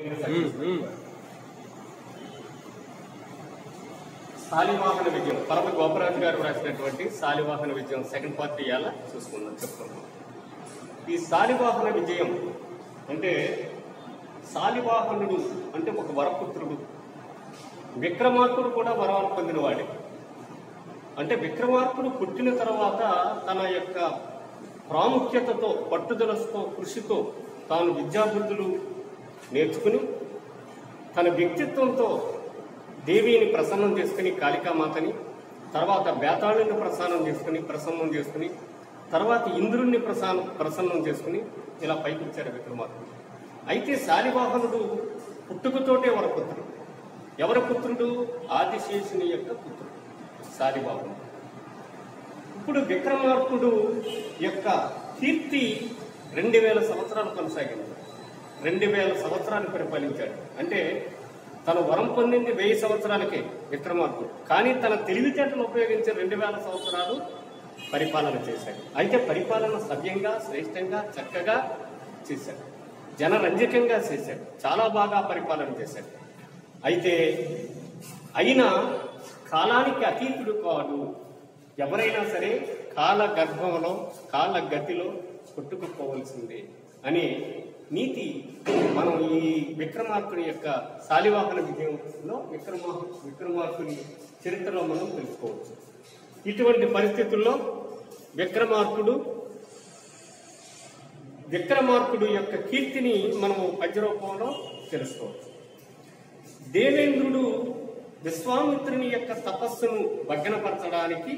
శాలివాహన విజయం పరమ గోపరాజు గారు రాసినటువంటి శాలివాహన విజయం సెకండ్ పార్ట్ ఇవాళ చూసుకుందాం చెప్పుకుందాం ఈ శాలివాహన విజయం అంటే శాలివాహనుడు అంటే ఒక వరపుత్రుడు విక్రమార్కుడు కూడా వరాలు పొందినవాడే అంటే విక్రమార్కుడు పుట్టిన తర్వాత తన యొక్క ప్రాముఖ్యతతో పట్టుదలతో కృషితో తాను విద్యాబుద్ధులు నేర్చుకుని తన వ్యక్తిత్వంతో దేవిని ప్రసన్నం చేసుకుని కాళికామాతని తర్వాత బేతాళుని ప్రసన్నం చేసుకుని ప్రసన్నం చేసుకుని తర్వాత ఇంద్రుణ్ణి ప్రసన్న ప్రసన్నం చేసుకుని ఇలా పైకి వచ్చారు విక్రమార్కుడు అయితే శాలివాహనుడు పుట్టుకతోటే వరపుత్రుడు ఎవరి పుత్రుడు ఆదిశేషుని యొక్క పుత్రుడు శాలివాహనుడు ఇప్పుడు విక్రమార్కుడు యొక్క కీర్తి రెండు వేల సంవత్సరాలు కొనసాగింది రెండు వేల సంవత్సరాలు పరిపాలించాడు అంటే తను వరం పొందింది వెయ్యి సంవత్సరాలకే విక్రమార్కుడు కానీ తన తెలివితేటలు ఉపయోగించి రెండు వేల సంవత్సరాలు పరిపాలన చేశాడు అయితే పరిపాలన సవ్యంగా శ్రేష్టంగా చక్కగా చేశాడు జనరంజకంగా చేశాడు చాలా బాగా పరిపాలన చేశాడు అయితే అయినా కాలానికి అతీతుడు కాడు ఎవరైనా సరే కాల గర్భంలో కాల గతిలో కొట్టుకుపోవలసిందే అనే నీతి మనం ఈ విక్రమార్కుని యొక్క శాలివాహన విజయంలో విక్రమా విక్రమార్కుని చరిత్రలో మనం తెలుసుకోవచ్చు ఇటువంటి పరిస్థితుల్లో విక్రమార్కుడు విక్రమార్కుడు యొక్క కీర్తిని మనము పద్యరూపంలో తెలుసుకోవచ్చు దేవేంద్రుడు విశ్వామిత్రుని యొక్క తపస్సును భగ్నపరచడానికి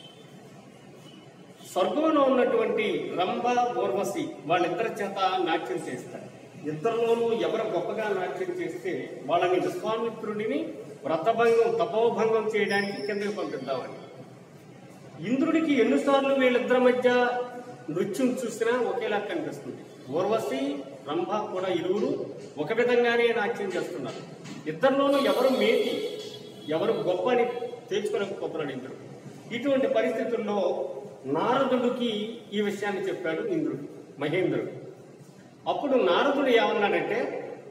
స్వర్గంలో ఉన్నటువంటి రంభ ఊర్వశి వాళ్ళిద్దరి చేత నాట్యం చేస్తారు ఇద్దరిలోనూ ఎవరు గొప్పగా నాట్యం చేస్తే వాళ్ళని విశ్వామిత్రుడిని వ్రతభంగం తపోభంగం చేయడానికి కిందకి పంపిద్దామని ఇంద్రుడికి ఎన్నిసార్లు వీళ్ళిద్దరి మధ్య నృత్యం చూసినా ఒకేలా కనిపిస్తుంది ఊర్వశి రంభ కూడా ఇరువురు ఒక విధంగానే నాట్యం చేస్తున్నారు ఇద్దరిలోనూ ఎవరు మేటి ఎవరు గొప్ప అని తేల్చుకోలేకపోతున్నాడు ఇంద్రుడు ఇటువంటి పరిస్థితుల్లో నారదుడికి ఈ విషయాన్ని చెప్పాడు ఇంద్రుడు మహేంద్రుడు అప్పుడు నారదుడు ఏమన్నాడంటే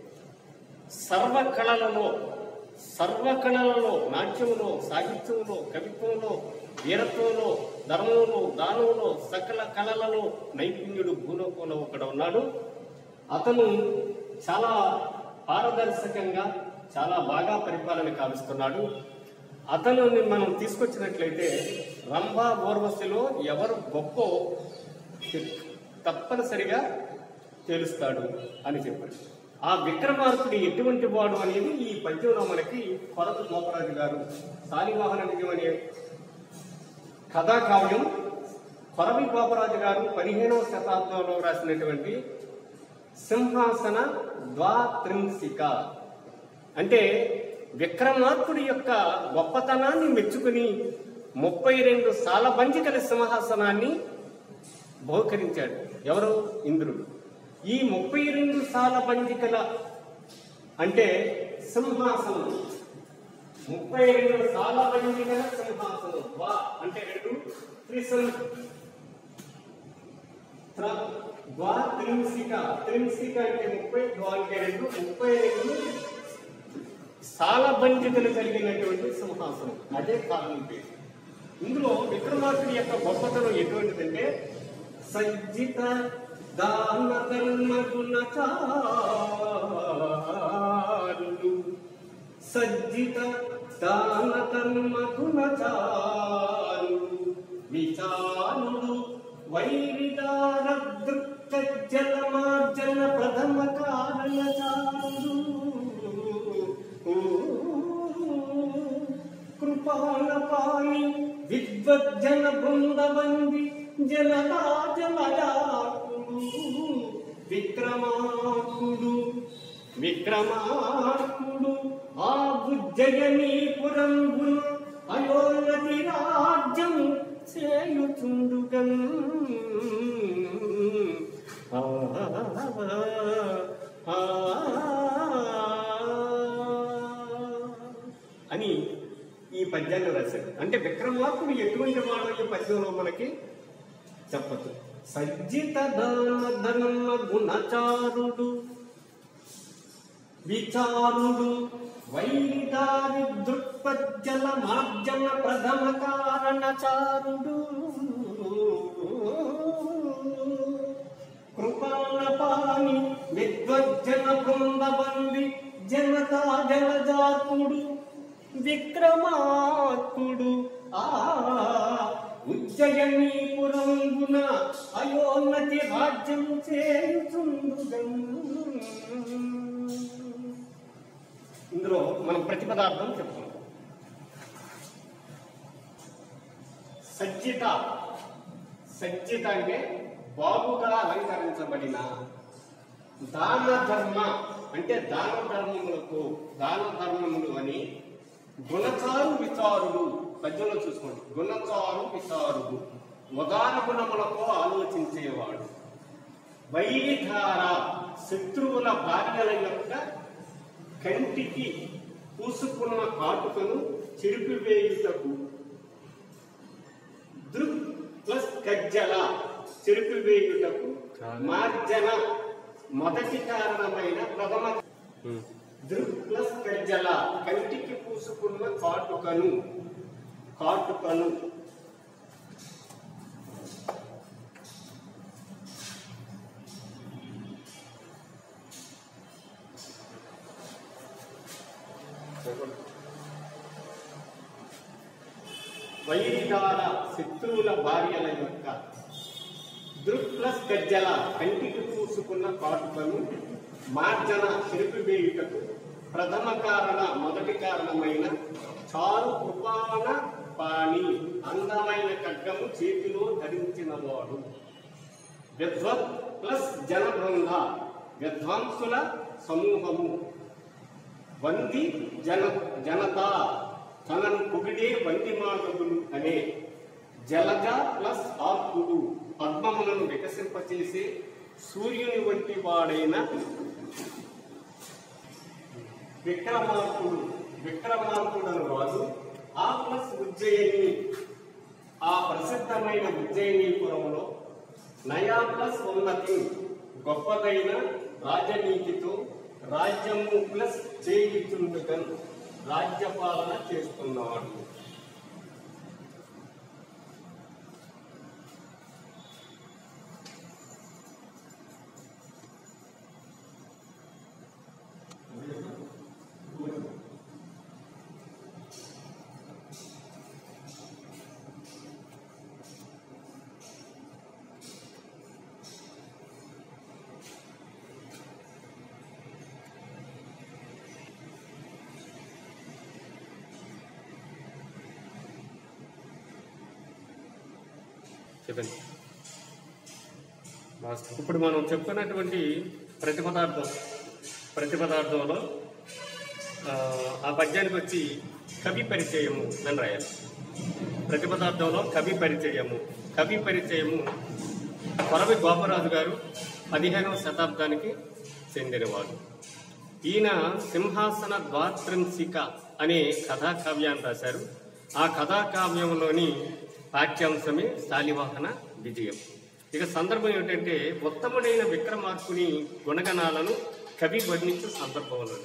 సర్వకళలలో సర్వకళలలో నాట్యములో సాహిత్యంలో కవిత్వంలో వీరత్వంలో ధర్మంలో దానంలో సకల కళలలో నైపుణ్యుడు భూలోకంలో ఒకడు ఉన్నాడు అతను చాలా పారదర్శకంగా చాలా బాగా పరిపాలన కావిస్తున్నాడు అతనుని మనం తీసుకొచ్చినట్లయితే రంభా ఊర్వశిలో ఎవరు గొప్ప తప్పనిసరిగా తెలుస్తాడు అని చెప్పాడు ఆ విక్రమార్కుడు ఎటువంటి వాడు అనేది ఈ పద్యంలో మనకి కొరత గోపరాజు గారు శాలివాహన విజయం అనే కథాకావ్యం కొరవి గోపరాజు గారు పదిహేనవ శతాబ్దంలో రాసినటువంటి సింహాసన ద్వాత్రింశిక అంటే విక్రమార్కుడి యొక్క గొప్పతనాన్ని మెచ్చుకుని ముప్పై రెండు సాలబంజికల సింహాసనాన్ని బహుకరించాడు ఎవరు ఇంద్రుడు ఈ ముప్పై రెండు సాలబంజికల అంటే సింహాసనం ముప్పై రెండు సాలబంజికల సింహాసనం వా అంటే రెండు త్రిసం త్ర- ద్వా త్రింశిక త్రింశిక అంటే ముప్పై ద్వా అంటే రెండు ముప్పై రెండు సాలబంజికలు కలిగినటువంటి సింహాసనం అదే కాలం పేరు ఇందులో విక్రమార్కుడి యొక్క గొప్పతనం ఎటువంటిదంటే సజ్జిత దాన ధర్మ గుణచారులు సజ్జిత దాన ధర్మ గుణచారులు విచారుడు వైరిదార దృక్త జలమార్జన ప్రథమ కారణచారుడు కృపాణపాణి విద్వజ్జన బృందవంది జనతా జలయాకుడు విక్రమాకుడు విక్రమాకుడు ఆ బుజ్జయనీపురంబును అయోనతి రాజ్యం చేయుచుండుగన్ ఆ ఆ అని ఈ పద్యాన్ని రాశాడు అంటే విక్రమార్కుడు ఎటువంటి వాడో ఈ పద్యంలో మనకి చెప్పచ్చు సజ్జిత దాన ధనమ గుణచారుడు విచారుడు వైదారి దృక్పజ్జల మార్జన ప్రథమ కారణచారుడు కృపాణపాని విద్వజ్జన బృందబంది జనతా జనజాతుడు విక్రమాత్ముడు ఆ ఉజ్జయనీపురంగున అయోన్నతి రాజ్యం చేయుచుండుగం ఇందులో మనం ప్రతిపదార్థం చెప్పుకుంటాం సజ్జిత సజ్జిత అంటే బాగుగా అలంకరించబడిన దాన ధర్మ అంటే దాన ధర్మములకు దాన ధర్మములు అని గుణచారు విచారుడు పద్యంలో చూసుకోండి గుణచారు విచారుడు ఉదార గుణములకు ఆలోచించేవాడు వైరిధార శత్రువుల భార్యల యొక్క కంటికి పూసుకున్న కాటుకను చెరిపివేయుటకు దృక్ ప్లస్ కజ్జల చెరిపివేయుటకు మార్జన మొదటి కారణమైన ప్రథమ దృక్ ప్లస్ కజ్జల కంటికి పూసుకున్న కాటుకను కాటుకను వైరిదాల శత్రువుల భార్యల యొక్క దృక్ ప్లస్ గజ్జల కంటికి పూసుకున్న కాటుకను మార్జన చెరిపివేయుటకు ప్రథమ కారణ మొదటి కారణమైన చారు కృపాన పాణి అందమైన ఖడ్గము చేతిలో ధరించినవాడు విద్వత్ ప్లస్ జనబృంద విద్వాంసుల సమూహము వంది జన జనత తనను పొగిడే వంది మానవులు అనే జలజ ప్లస్ ఆత్ముడు పద్మములను వికసింపచేసే సూర్యుని వంటి వాడైన విక్రమార్కుడు విక్రమార్కుడను వాడు ఆ ప్లస్ ఉజ్జయిని ఆ ప్రసిద్ధమైన ఉజ్జయినీపురంలో నయా ప్లస్ ఉన్నతి గొప్పదైన రాజనీతితో రాజ్యము ప్లస్ చేయుచుండుగన్ రాజ్యపాలన చేస్తున్నాడు చెప్పండి ఇప్పుడు మనం చెప్పుకున్నటువంటి ప్రతిపదార్థం ప్రతిపదార్థంలో ఆ, ఆ పద్యానికి వచ్చి కవి పరిచయము అని రాయాలి ప్రతిపదార్థంలో కవి పరిచయము కవి పరిచయము కొరవి గోపరాజు గారు పదిహేనవ శతాబ్దానికి చెందినవాడు ఈయన సింహాసన ద్వాత్రంశిక అనే కథాకావ్యాన్ని రాశారు ఆ కథాకావ్యంలోని పాఠ్యాంశమే శాలివాహన విజయం ఇక సందర్భం ఏమిటంటే ఉత్తముడైన విక్రమార్కుని గుణగణాలను కవి వర్ణించే సందర్భంలో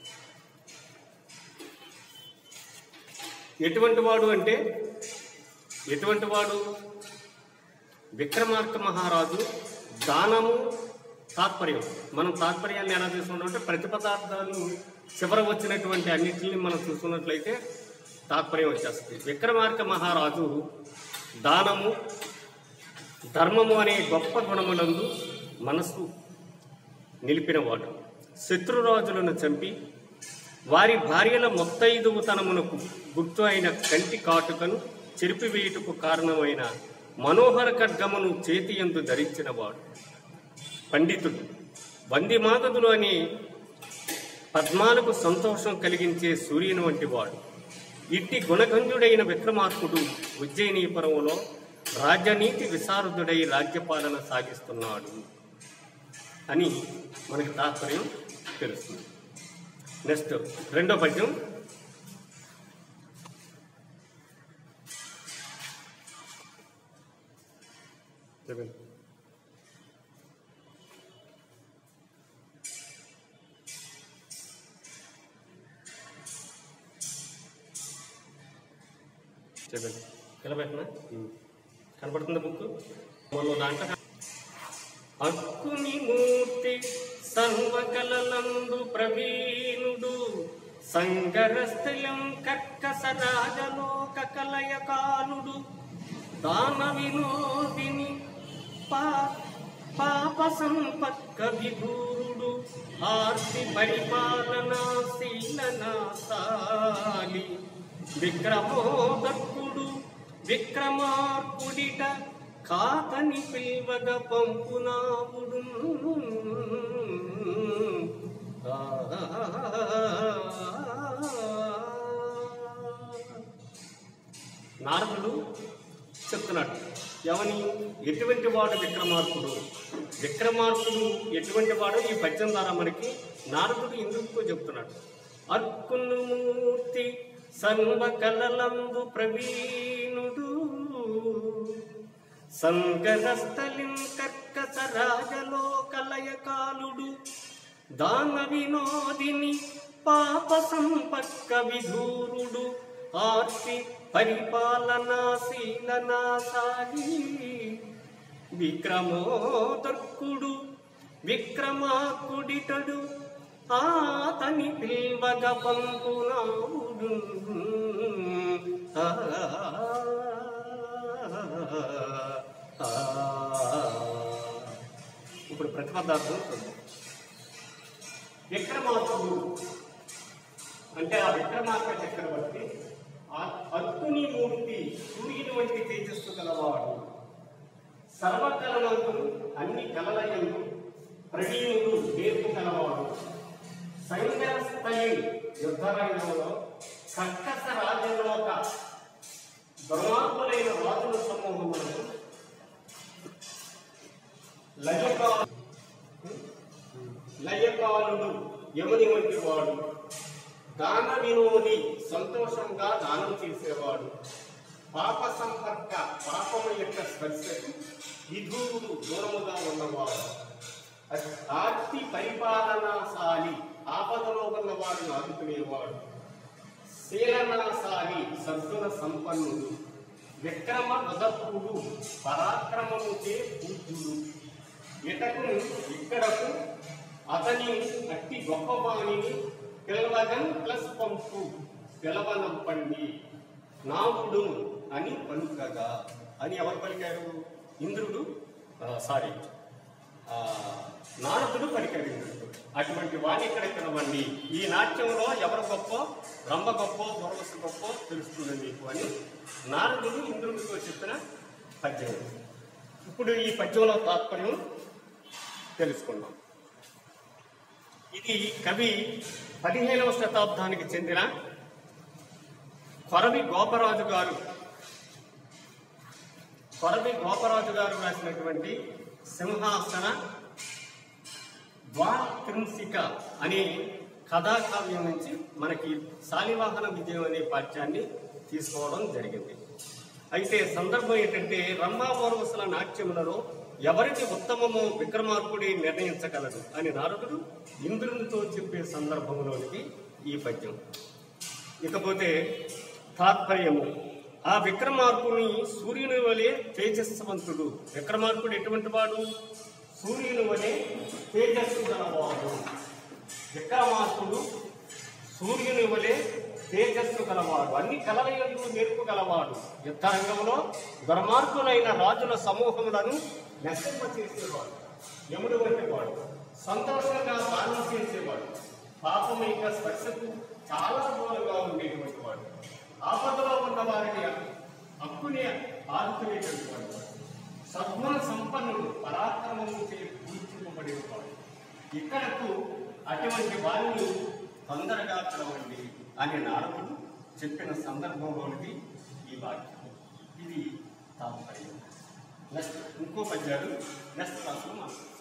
ఎటువంటి వాడు అంటే ఎటువంటి వాడు విక్రమార్క మహారాజు దానము తాత్పర్యం మనం తాత్పర్యాన్ని ఎలా తీసుకుంటాం అంటే ప్రతిపదార్థాలు చివర వచ్చినటువంటి అన్నిటిని మనం చూసుకున్నట్లయితే తాత్పర్యం వచ్చేస్తుంది విక్రమార్క మహారాజు దానము ధర్మము అనే గొప్ప గుణములందు మనసు నిలిపినవాడు శత్రురాజులను చంపి వారి భార్యల మొత్తైదువుతనమునకు గుర్తు అయిన కంటి కాటుకను చెరిపివేయుటకు కారణమైన మనోహర ఖడ్గమును చేతి యందు ధరించినవాడు పండితుడు వంది మాగదులు అనే పద్మాలకు సంతోషం కలిగించే సూర్యుని వంటి వాడు ఇట్టి గుణగంజుడైన విక్రమార్కుడు ఉజ్జయినీపురంలో రాజ్యనీతి విశారదుడై రాజ్యపాలన సాగిస్తున్నాడు అని మనకి తాత్పర్యం తెలుస్తుంది నెక్స్ట్ రెండో పద్యం చెప్పండి. చూడండి ఇలా పెట్టినా కనపడుతుందా బుక్ మొన్న దాంట్లో అక్కుని మూర్తి సర్వకలందు ప్రవీణుడు సంగరస్థలం కర్కస రాజలోక కలయకాలుడు దాన వినోదిని పా పాప సంపత్క విభూరుడు ఆర్తి పరిపాలనాశీలనాశాలి విక్రమోదక్కుడు విక్రమార్కుడిట కాతని పిల్వగ పంపునావుడు నారదుడు చెప్తున్నాడు ఎవని ఎటువంటి వాడు విక్రమార్కుడు విక్రమార్కుడు ఎటువంటి వాడు ఈ పద్యం ద్వారా మనకి నారదుడు ఇంద్రుడితో చెప్తున్నాడు అర్కును మూర్తి సర్వకలలందు ప్రవీణుడు సంగరస్థలిం కర్కస రాజలోకలయకాలుడు దాన వినోదిని పాప సంపర్క విధూరుడు ఆర్తి పరిపాలనాశీలనాశాలి విక్రమోదర్కుడు విక్రమాకుడిటడు ఆతని పిల్వగ పంపునావుడు ఆ, ఆ, ఇప్పుడు ప్రతిపదార్థం చూద్దాం విక్రమార్కుడు అంటే ఆ విక్రమార్క చక్రవర్తి ఆ అద్దుని మూర్తి సూర్యుని వంటి తేజస్సు గలవాడు సర్వకలనందు అన్ని కలలయందు ప్రవీణుడు నేర్పు గలవాడు సైన్యస్థలి యుద్ధరంగంలో కక్కస రాజ్యంలోక దుర్మార్గులైన రాజుల సమూహములను లయకాలు లయకాలుడు యముని వంటి వాడు దాన వినోది సంతోషంగా దానం చేసేవాడు పాప సంపర్క పాపము యొక్క స్పర్శకు విధూరుడు దూరముగా ఉన్నవాడు ఆర్తి పరిపాలనాశాలి ఆపదలో ఉన్నవాడు ఆదుకునేవాడు శీలనాశాలి సద్గుణ సంపన్నుడు విక్రమ ఉదత్తుడు పరాక్రమముచే పూజ్యుడు ఇటకు ఇక్కడకు అతని అట్టి గొప్పవాణిని పిలవగన్ ప్లస్ పంపు పిలవనంపండి నావుడు అని పలుకగా అని ఎవరు పలికారు ఇంద్రుడు సారీ నారదుడు పలికారు ఇంద్రుడు అటువంటి వాణి ఇక్కడ పిలవండి ఈ నాట్యంలో ఎవరు గొప్ప రంభ గొప్ప దొరవస గొప్ప తెలుస్తుంది మీకు అని నారదుడు ఇంద్రుడితో చెప్పిన పద్యం ఇప్పుడు ఈ పద్యంలో తాత్పర్యం తెలుసుకుందాం ఇది కవి పదిహేనవ శతాబ్దానికి చెందిన కొరవి గోపరాజు గారు కొరవి గోపరాజు గారు రాసినటువంటి సింహాసన ద్వాత్రింశిక అనే కథాకావ్యం నుంచి మనకి శాలివాహన విజయం అనే పాఠ్యాన్ని తీసుకోవడం జరిగింది అయితే సందర్భం ఏంటంటే రంభామోర్వసుల నాట్యములలో ఎవరికి ఉత్తమమో విక్రమార్కుడి నిర్ణయించగలడు అని నారదుడు ఇంద్రునితో చెప్పే సందర్భంలోనికి ఈ పద్యం ఇకపోతే తాత్పర్యము ఆ విక్రమార్కుని సూర్యుని వలె తేజస్వంతుడు విక్రమార్కుడు ఎటువంటి వాడు సూర్యుని వలె తేజస్సు గలవాడు విక్రమార్కుడు సూర్యుని వలె తేజస్సు గలవాడు అన్ని కలలయందు నేర్పు గలవాడు యుద్ధరంగంలో దుర్మార్గులైన రాజుల సమూహములను నశింప చేసేవాడు యముడు వంటి వాడు సంతోషంగా దానం చేసేవాడు పాపం యొక్క స్పర్శకు చాలా దూరంగా ఉండేటువంటి వాడు ఆపదలో ఉన్న వారిని హక్కుని ఆదుకునేటువంటి వాడు సద్గుణ సంపన్నుడు పరాక్రమము చే పూర్తింపబడేవాడు ఇక్కడకు అటువంటి వారిని తొందరగా పిలవండి అని నారదుడు చెప్పిన సందర్భంలోనిది ఈ వాక్యం ఇది తాత్పర్యం నెక్స్ట్ ఇంకో పద్యాలు నెక్స్ట్ క్లాస్లో మాట్లాడతాం